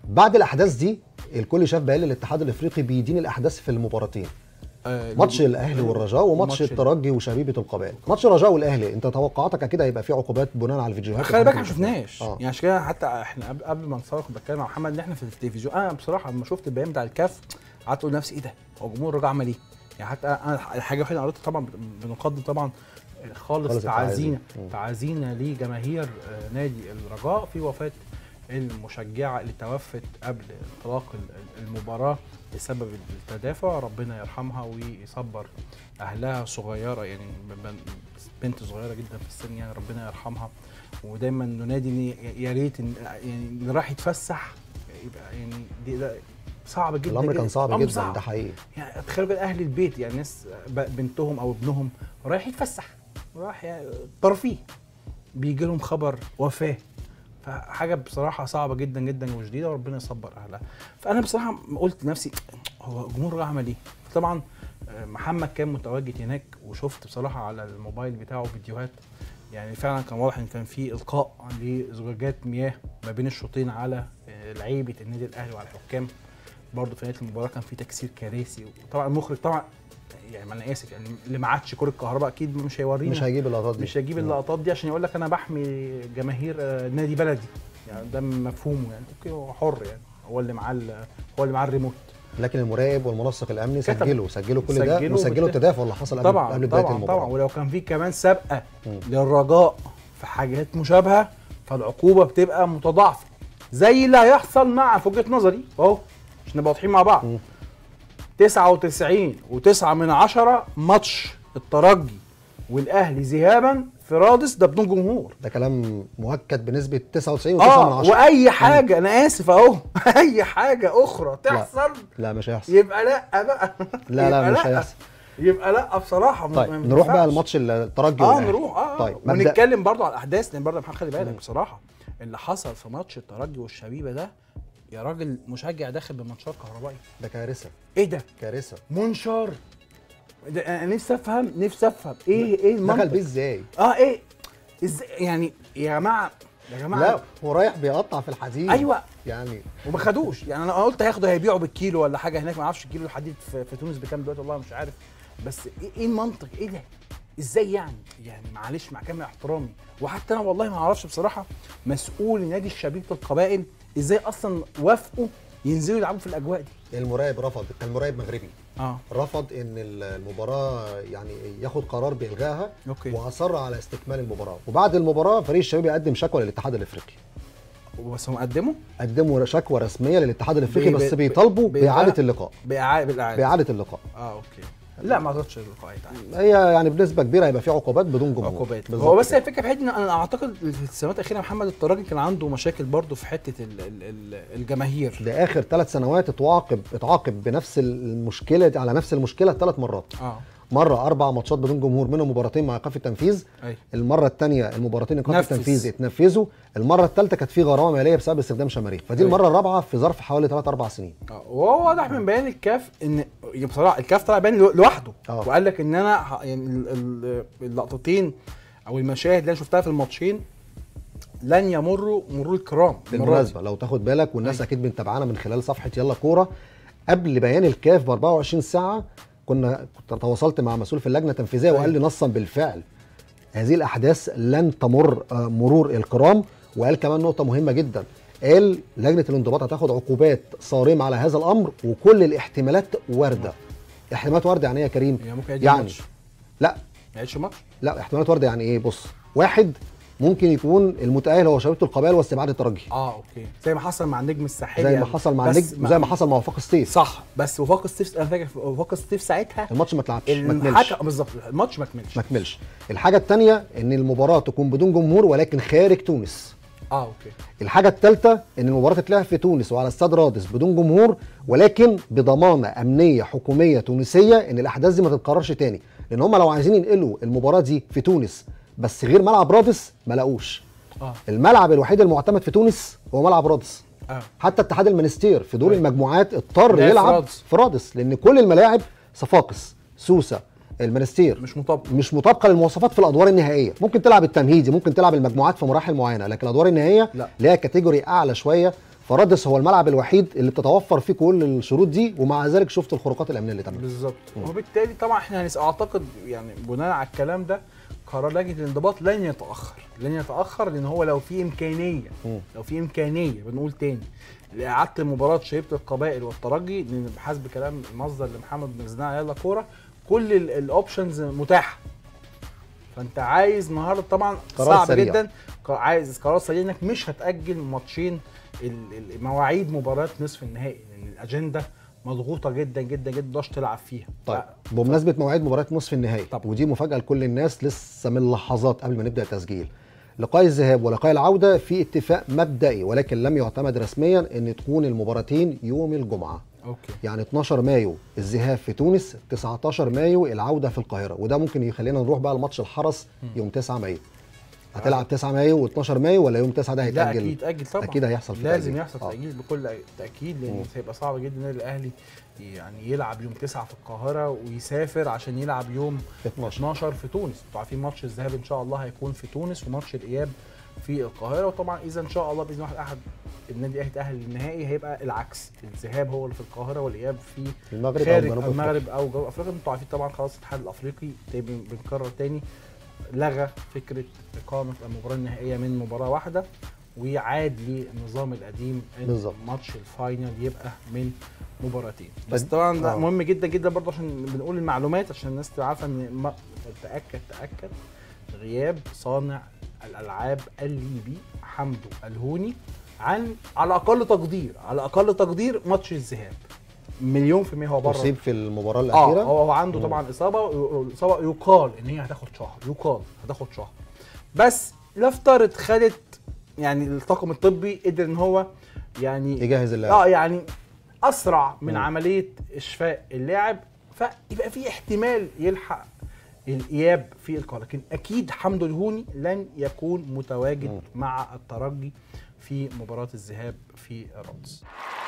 بعد الاحداث دي الكل شاف بقى الاتحاد الافريقي بيدين الاحداث في المباراتين آه، ماتش الاهلي والرجاء وماتش وماتش الترجي وشبيبه القبائل ماتش الرجاء والاهلي انت توقعاتك اكيد هيبقى فيه عقوبات بناء على الفيديوهات خلي بالك اللي احنا ما إحنا شفناش آه. يعني عشان كده حتى احنا قبل, قبل ما نصور كنت بتكلم مع محمد ان احنا في التلفزيون انا بصراحه لما شفت البيان بتاع الكاف قعدت اقول لنفسي ايه ده هو جمهور الرجاء عمل ايه؟ يعني حتى انا الحاجه الوحيده اللي قريتها طبعا بنقدم طبعا خالص خالص تعازينا التعازي. مم. تعازينا لجماهير آه، نادي الرجاء في وفاه المشجعه اللي توفت قبل انطلاق ال- المباراه بسبب التدافع ربنا يرحمها ويصبر اهلها صغيره يعني ب- ب- بنت صغيره جدا في السن يعني ربنا يرحمها ودايما ننادي ان يا ريت إن- يعني اللي راح يتفسح يبقى يعني دي ده صعب جدا الامر كان صعب أمر جدا ده حقيقي يعني تخيلوا كده اهل البيت يعني ناس ب- بنتهم او ابنهم رايح يتفسح رايح يعني ترفيه بيجي لهم خبر وفاه فحاجه بصراحه صعبه جدا جدا وشديده وربنا يصبر اهلها فانا بصراحه قلت لنفسي هو الجمهور راح عمل ايه طبعا آه، محمد كان متواجد هناك وشفت بصراحه على الموبايل بتاعه فيديوهات يعني فعلا كان واضح ان كان في القاء لزجاجات مياه ما بين الشوطين على آه، لعيبه النادي الاهلي وعلى الحكام برضه في نهايه المباراه كان في تكسير كراسي وطبعا المخرج طبعا يعني ما انا اسف يعني اللي ما عادش كره كهرباء اكيد مش هيورينا مش هيجيب اللقطات دي مش هيجيب اللقطات دي عشان يقول لك انا بحمي جماهير آه، نادي بلدي يعني ده مفهومه يعني اوكي هو حر يعني هو اللي معاه ال- هو اللي معاه الريموت لكن المراقب والمنسق الامني كتب. سجلوا سجلوا كل ده سجلوا وسجلوا بالت- التدافع اللي حصل قبل طبعا قبل بدايه طبعا المباراه طبعا ولو كان في كمان سابقه مم. للرجاء في حاجات مشابهه فالعقوبه بتبقى متضاعفه زي اللي هيحصل مع في وجهه نظري اهو عشان نبقى واضحين مع بعض مم. 99 و9 من عشرة ماتش الترجي والاهلي ذهابا في رادس ده بدون جمهور ده كلام مؤكد بنسبه 99 و9 من اه 10 واي حاجه انا اسف اهو اي حاجه اخرى تحصل لا مش هيحصل يبقى لا بقى لا لا يبقى مش هيحصل يبقى لا بصراحه ما- طيب ما نروح بقى ينفعش. الماتش الترجي اه والأهلي. نروح اه طيب طيب مبدأ ونتكلم برضو على الاحداث لان برضو يا محمد خلي بالك بصراحه اللي حصل في ماتش الترجي والشبيبه ده يا راجل مشجع داخل بمنشار كهربائي ده كارثه ايه ده كارثه منشار ده انا نفسي افهم نفسي افهم ايه ايه دخل المنطق بيه ازاي؟ اه ايه ازاي يعني يا جماعه يا جماعه لا هو رايح بيقطع في الحديد ايوه يعني وما خدوش يعني انا قلت هياخدوا هيبيعوا بالكيلو ولا حاجه هناك ما اعرفش كيلو الحديد في, في تونس بكام دلوقتي والله مش عارف بس ايه, إيه المنطق ايه ده ازاي يعني يعني معلش مع كامل احترامي وحتى انا والله ما اعرفش بصراحه مسؤول نادي شبيبه القبائل ازاي اصلا وافقوا ينزلوا يلعبوا في الاجواء دي المراقب رفض كان المراقب مغربي اه رفض ان المباراه يعني ياخد قرار بالغائها اوكي واصر على استكمال المباراه وبعد المباراه فريق الشباب يقدم شكوى للاتحاد الافريقي بس هم قدموا قدموا شكوى رسميه للاتحاد الافريقي ب- بس ب- بيطالبوا ب- باعاده اللقاء بإعادة بالإعادة باعاده اللقاء اه اوكي لا ما اعتقدش اللقاء هيتعاد هي يعني بنسبه كبيره هيبقى في عقوبات بدون جمهور عقوبات بالظبط هو بس كده. الفكره في حته ان انا اعتقد في السنوات الاخيره محمد التراجي كان عنده مشاكل برضه في حته ال ال ال الجماهير ده اخر ثلاث سنوات اتعاقب اتعاقب بنفس المشكله على نفس المشكله ثلاث مرات اه مره اربع ماتشات بدون جمهور منهم مباراتين مع ايقاف التنفيذ اي المره الثانيه المباراتين ايقاف نفذ. التنفيذ اتنفذوا المره الثالثه كانت في غرامه ماليه بسبب استخدام شماريخ فدي أيوة. المره الرابعه في ظرف حوالي 3 4 سنين اه وهو واضح من بيان الكاف ان بصراحه الكاف طلع بيان لو- لوحده اه. وقال لك ان انا ه- يعني ال- ال- اللقطتين او المشاهد اللي انا شفتها في الماتشين لن يمروا مرور الكرام المرة دي. بالمناسبه لو تاخد بالك والناس أيوة. اكيد متابعانا من خلال صفحه يلا كوره قبل بيان الكاف ب 24 ساعه كنا كنت تواصلت مع مسؤول في اللجنه التنفيذيه أيوة. وقال لي نصا بالفعل هذه الاحداث لن تمر آه، مرور الكرام وقال كمان نقطه مهمه جدا قال لجنه الانضباط هتاخد عقوبات صارمه على هذا الامر وكل الاحتمالات وارده احتمالات وارده يعني ايه يا كريم يعني ممكن يعيد يعني الماتش لا ما يعيدش الماتش لا احتمالات وارده يعني ايه بص واحد ممكن يكون المتاهل هو شبيبه القبائل واستبعاد الترجي اه اوكي زي ما حصل مع النجم الساحلي زي ما يعني. حصل مع بس النجم وزي ما حصل مع وفاق ستيف صح بس وفاق ستيف انا فاكر وفاق ستيف ساعتها الماتش ما اتلعبش ما كملش الحكم بالظبط الماتش ما كملش ما كملش الحاجه الثانيه ان المباراه تكون بدون جمهور ولكن خارج تونس اه اوكي الحاجه الثالثه ان المباراه تتلعب في تونس وعلى استاد رادس بدون جمهور ولكن بضمانه امنيه حكوميه تونسيه ان الاحداث دي ما تتكررش تاني لان هم لو عايزين ينقلوا المباراه دي في تونس بس غير ملعب رادس ما لاقوش اه الملعب الوحيد المعتمد في تونس هو ملعب رادس اه حتى اتحاد المنستير في دور أيوة. المجموعات اضطر لعب في يلعب رادس. في رادس لان كل الملاعب صفاقس سوسه المنستير مش مطابق مش مطابقه للمواصفات في الادوار النهائيه ممكن تلعب التمهيدي ممكن تلعب المجموعات في مراحل معينه لكن الادوار النهائيه لا. ليها كاتيجوري اعلى شويه فرادس هو الملعب الوحيد اللي بتتوفر فيه كل الشروط دي ومع ذلك شفت الخروقات الامنيه اللي تمت بالظبط مم. وبالتالي طبعا احنا هنس- اعتقد يعني بناء على الكلام ده قرار لجنه الانضباط لن يتاخر لن يتاخر لان هو لو في امكانيه مم. لو في امكانيه بنقول تاني لاعاده مباراه شبيبه القبائل والترجي لان بحسب كلام المصدر لمحمد بن زناع يلا كوره كل ال- الاوبشنز متاحه فانت عايز النهارده طبعا قرار صعب سريع. جدا ق- عايز قرار سريع انك مش هتاجل ماتشين ال- ال- مواعيد مباراه نصف النهائي لان الاجنده مضغوطه جدا جدا جدا متقدرش تلعب فيها طيب بمناسبه مواعيد مباراه نصف النهائي طبعا. ودي مفاجاه لكل الناس لسه من لحظات قبل ما نبدا التسجيل لقاء الذهاب ولقاء العوده في اتفاق مبدئي ولكن لم يعتمد رسميا ان تكون المباراتين يوم الجمعه اوكي يعني 12 مايو الذهاب في تونس 19 مايو العوده في القاهره وده ممكن يخلينا نروح بقى لماتش الحرس يوم 9 مايو هتلعب 9 مايو و12 مايو ولا يوم 9 ده لا هيتاجل اكيد يتاجل طبعا اكيد هيحصل في لازم تأجيل. يحصل آه. تاجيل بكل تاكيد مم. لان هيبقى صعب جدا النادي الاهلي يعني يلعب يوم 9 في القاهره ويسافر عشان يلعب يوم 12 12 في تونس انتوا عارفين ماتش الذهاب ان شاء الله هيكون في تونس وماتش الاياب في القاهره وطبعا اذا ان شاء الله باذن الله احد النادي الاهلي يتاهل للنهائي هيبقى العكس الذهاب هو اللي في القاهره والاياب في المغرب او خارج جنوب المغرب او جنوب افريقيا انتوا عارفين طبعا خلاص الاتحاد الافريقي تاني بن- بنكرر تاني لغى فكره اقامه المباراه النهائيه من مباراه واحده ويعاد للنظام القديم ان بالظبط. ماتش الفاينل يبقى من مباراتين بس طب- طبعا ده آه. مهم جدا جدا برضه عشان بنقول المعلومات عشان الناس تبقى عارفه ان ما- تاكد تاكد غياب صانع الالعاب الليبي حمدو الهوني عن على اقل تقدير على اقل تقدير ماتش الذهاب مليون في المية هو بره اصيب في المباراه اه الاخيره هو هو عنده مم. طبعا اصابه اصابه يقال ان هي هتاخد شهر يقال هتاخد شهر بس نفترض خدت يعني الطاقم الطبي قدر ان هو يعني يجهز اللاعب اه يعني اسرع من مم. عمليه اشفاء اللاعب فيبقى في احتمال يلحق الاياب في القاهره لكن اكيد حمدو الهوني لن يكون متواجد مم. مع الترجي في مباراه الذهاب في رادس